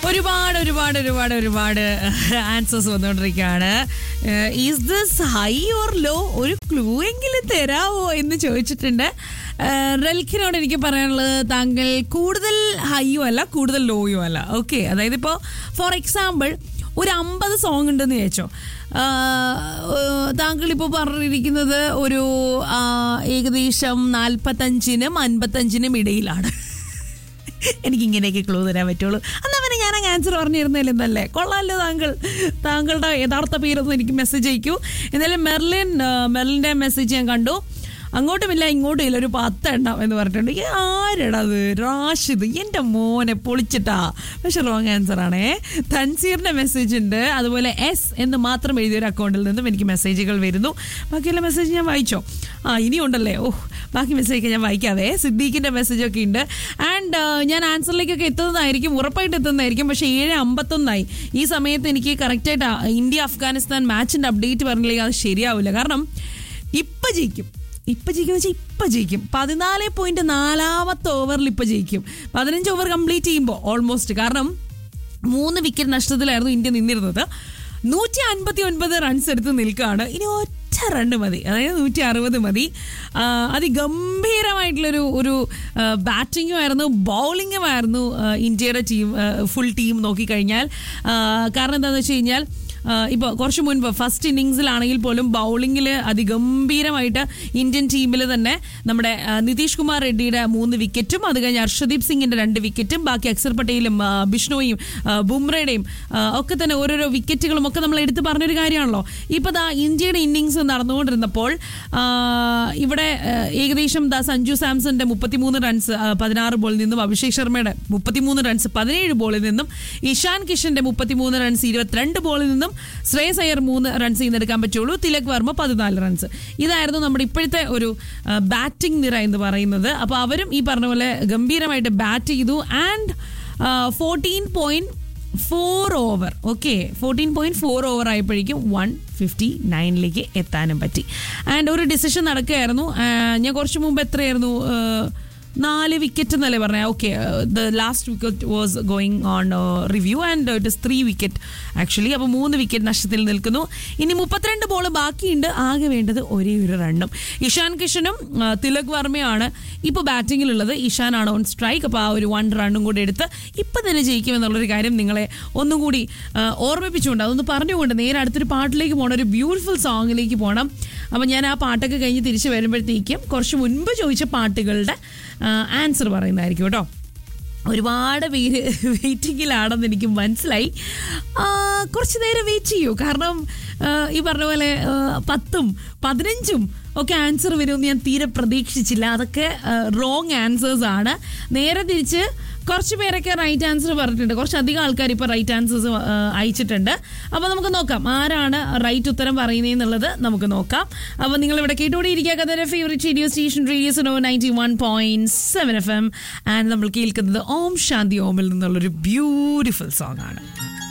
ഒരുപാട് ഒരുപാട് ഒരുപാട് ഒരുപാട് ആൻസേഴ്സ് വന്നുകൊണ്ടിരിക്കുകയാണ് is this high or low ഒരു ക്ലൂ എങ്കിലും തരാവോ എന്ന് ചോദിച്ചിട്ടുണ്ട് റെൽഖിനോട് എനിക്ക് പറയാനുള്ളത് താങ്കൾ കൂടുതൽ ഹൈയോ അല്ല കൂടുതൽ ലോയോ അല്ല ഓക്കെ അതായത് ഇപ്പോൾ ഫോർ എക്സാമ്പിൾ ഒരു അമ്പത് സോങ് ഉണ്ടെന്ന് ചോദിച്ചോ താങ്കൾ ഇപ്പോൾ പറഞ്ഞിരിക്കുന്നത് ഒരു ആ, ഏകദേശം നാൽപ്പത്തഞ്ചിനും അൻപത്തഞ്ചിനും ഇടയിലാണ് എനിക്ക് ഇങ്ങനെയൊക്കെ ക്ലൂ തരാൻ പറ്റുള്ളൂ എന്നാ പിന്നെ ഞാൻ അങ്ങ് ആൻസർ പറഞ്ഞിരുന്നില്ലെന്നല്ലേ കൊള്ളാമല്ലോ താങ്കൾ താങ്കളുടെ യഥാർത്ഥ പേരൊന്നും എനിക്ക് മെസ്സേജ് അയക്കൂ എന്തായാലും മെർലിൻ ആ, മെർലിൻ്റെ മെസ്സേജ് ഞാൻ കണ്ടു അങ്ങോട്ടുമില്ല ഇങ്ങോട്ടും ഇല്ല ഒരു പത്തെണ്ണം എന്ന് പറഞ്ഞിട്ടുണ്ട് ഈ ആരെടാ അത് റാഷിദ് എൻ്റെ മോനെ പൊളിച്ചിട്ടാ പക്ഷെ റോങ് ആൻസർ ആണേ തൻസീറിൻ്റെ മെസ്സേജ് ഉണ്ട് അതുപോലെ എസ് എന്ന് മാത്രം എഴുതിയ ഒരു അക്കൗണ്ടിൽ നിന്നും എനിക്ക് മെസ്സേജുകൾ വരുന്നു ബാക്കിയുള്ള മെസ്സേജ് ഞാൻ വായിച്ചോ ആ ഇനിയും ഉണ്ടല്ലേ ഓ ബാക്കി മെസ്സേജൊക്കെ ഞാൻ വായിക്കാവേ സിദ്ദീഖിൻ്റെ മെസ്സേജൊക്കെ ഉണ്ട് ആൻഡ് ഞാൻ ആൻസറിലേക്കൊക്കെ എത്തുന്നതായിരിക്കും ഉറപ്പായിട്ട് എത്തുന്നതായിരിക്കും പക്ഷേ ഏഴ് അമ്പത്തൊന്നായി ഈ സമയത്ത് എനിക്ക് കറക്റ്റായിട്ട് ഇന്ത്യ അഫ്ഗാനിസ്ഥാൻ മാച്ചിൻ്റെ അപ്ഡേറ്റ് പറഞ്ഞില്ലെങ്കിൽ അത് ശരിയാവില്ല കാരണം ഇപ്പം ജയിക്കും ഇപ്പം ജയിക്കും വെച്ചാൽ ഇപ്പം ജയിക്കും പതിനാല് പോയിന്റ് നാലാമത്തെ ഓവറിൽ ഇപ്പം ജയിക്കും പതിനഞ്ച് ഓവർ കംപ്ലീറ്റ് ചെയ്യുമ്പോൾ ഓൾമോസ്റ്റ് കാരണം മൂന്ന് വിക്കറ്റ് നഷ്ടത്തിലായിരുന്നു ഇന്ത്യ നിന്നിരുന്നത് നൂറ്റി അൻപത്തി ഒൻപത് റൺസ് എടുത്ത് നിൽക്കുകയാണ് ഇനി ഒറ്റ റണ്ണ് മതി അതായത് നൂറ്റി അറുപത് മതി ആ, അതിഗംഭീരമായിട്ടുള്ളൊരു ഒരു ബാറ്റിങ്ങും ആയിരുന്നു ബൗളിങ്ങും ആയിരുന്നു ആ, ഇന്ത്യയുടെ ടീം ഫുൾ ടീം നോക്കിക്കഴിഞ്ഞാൽ ആ, കാരണം എന്താണെന്ന് വെച്ച് കഴിഞ്ഞാൽ ഇപ്പോൾ കുറച്ച് മുൻപ് ഫസ്റ്റ് ഇന്നിങ്സിലാണെങ്കിൽ പോലും ബൗളിങ്ങിൽ അതിഗംഭീരമായിട്ട് ഇന്ത്യൻ ടീമിൽ തന്നെ നമ്മുടെ ആ, നിതീഷ് കുമാർ റെഡ്ഡിയുടെ മൂന്ന് വിക്കറ്റും അത് കഴിഞ്ഞ് ഹർഷദീപ് സിംഗിന്റെ രണ്ട് വിക്കറ്റും ബാക്കി അക്സർ പട്ടേലും ആ, ബിഷ്ണോയും ആ, ബുംറയുടെയും ആ, ഒക്കെ തന്നെ ഓരോരോ വിക്കറ്റുകളും ഒക്കെ നമ്മൾ എടുത്തു പറഞ്ഞൊരു കാര്യമാണല്ലോ ഇപ്പോൾ ദാ ഇന്ത്യയുടെ ഇന്നിങ്സ് നടന്നുകൊണ്ടിരുന്നപ്പോൾ ആ, ഇവിടെ ആ, ഏകദേശം ദാ സഞ്ജു സാംസന്റെ മുപ്പത്തിമൂന്ന് റൺസ് ആ, പതിനാറ് ബോളിൽ നിന്നും അഭിഷേക് ശർമ്മയുടെ മുപ്പത്തിമൂന്ന് റൺസ് പതിനേഴ് ബോളിൽ നിന്നും ഇഷാൻ കിഷന്റെ മുപ്പത്തിമൂന്ന് റൺസ് ഇരുപത്തിരണ്ട് ബോളിൽ നിന്നും ശ്രേയസ് അയ്യർ മൂന്ന് റൺസ് എടുക്കാൻ പറ്റുള്ളൂ തിലക് വർമ്മ പതിനാല് റൺസ് ഇതായിരുന്നു നമ്മുടെ ഇപ്പോഴത്തെ ഒരു ബാറ്റിംഗ് നിര എന്ന് പറയുന്നത് അപ്പോൾ അവരും ഈ പറഞ്ഞ പോലെ ഗംഭീരമായിട്ട് ബാറ്റ് ചെയ്തു and fourteen point four over okay fourteen point four over ആയപ്പോഴേക്കും വൺ ഫിഫ്റ്റി നയനിലേക്ക് എത്താനും പറ്റി ആൻഡ് ഒരു ഡിസിഷൻ നടക്കുകയായിരുന്നു ആ, ഞാൻ കുറച്ച് മുമ്പ് എത്രയായിരുന്നു ആ, നാല് വിക്കറ്റ് എന്നല്ലേ പറഞ്ഞ okay the last wicket was going on review and it is three wicket actually അപ്പോൾ മൂന്ന് വിക്കറ്റ് നഷ്ടത്തിൽ നിൽക്കുന്നു ഇനി മുപ്പത്തിരണ്ട് ബോൾ ബാക്കിയുണ്ട് ആകെ വേണ്ടത് ഒരേ ഒരു റണ്ണും ഇഷാൻ കിഷനും ആ, തിലക് വർമ്മയാണ് ഇപ്പോൾ ബാറ്റിങ്ങിലുള്ളത് ഇഷാനാണ് ഓൺ സ്ട്രൈക്ക് അപ്പോൾ ആ ഒരു വൺ റണ്ണും കൂടി എടുത്ത് ഇപ്പം തന്നെ ജയിക്കുമെന്നുള്ളൊരു കാര്യം നിങ്ങളെ ഒന്നും കൂടി ആ, ഓർമ്മിപ്പിച്ചുകൊണ്ട് അതൊന്ന് പറഞ്ഞുകൊണ്ട് നേരെ അടുത്തൊരു പാട്ടിലേക്ക് പോകണം ഒരു ബ്യൂട്ടിഫുൾ സോങ്ങിലേക്ക് പോകണം അപ്പം ഞാൻ ആ പാട്ടൊക്കെ കഴിഞ്ഞ് തിരിച്ച് വരുമ്പോഴത്തേക്കും കുറച്ച് മുൻപ് ചോദിച്ച പാട്ടുകളുടെ ആൻസർ പറയുന്നതായിരിക്കും കേട്ടോ ഒരുപാട് പേര് വെയിറ്റിങ്ങിലാണെന്ന് എനിക്ക് മനസ്സിലായി ആ, കുറച്ച് നേരം വെയിറ്റ് ചെയ്യൂ കാരണം ആ, ഈ പറഞ്ഞ പോലെ ആ, പത്തും പതിനഞ്ചും ഒക്കെ ആൻസർ വരുമെന്ന് ഞാൻ തീരെ പ്രതീക്ഷിച്ചില്ല അതൊക്കെ റോങ് ആൻസേഴ്സ് ആണ് നേരെ തിരിച്ച് കുറച്ച് പേരൊക്കെ റൈറ്റ് ആൻസർ പറഞ്ഞിട്ടുണ്ട് കുറച്ചധികം ആൾക്കാർ ഇപ്പോൾ റൈറ്റ് ആൻസേഴ്സ് അയച്ചിട്ടുണ്ട് അപ്പോൾ നമുക്ക് നോക്കാം ആരാണ് റൈറ്റ് ഉത്തരം പറയുന്നതെന്നുള്ളത് നമുക്ക് നോക്കാം അപ്പോൾ നിങ്ങൾ ഇവിടെ കേട്ടുകൊണ്ടിരിക്കുക കഥയുടെ favourite radio station radio so ninety one point seven F M and നമ്മൾ കേൾക്കുന്നത് ഓം ശാന്തി ഓമിൽ നിന്നുള്ളൊരു ബ്യൂട്ടിഫുൾ സോങ് ആണ്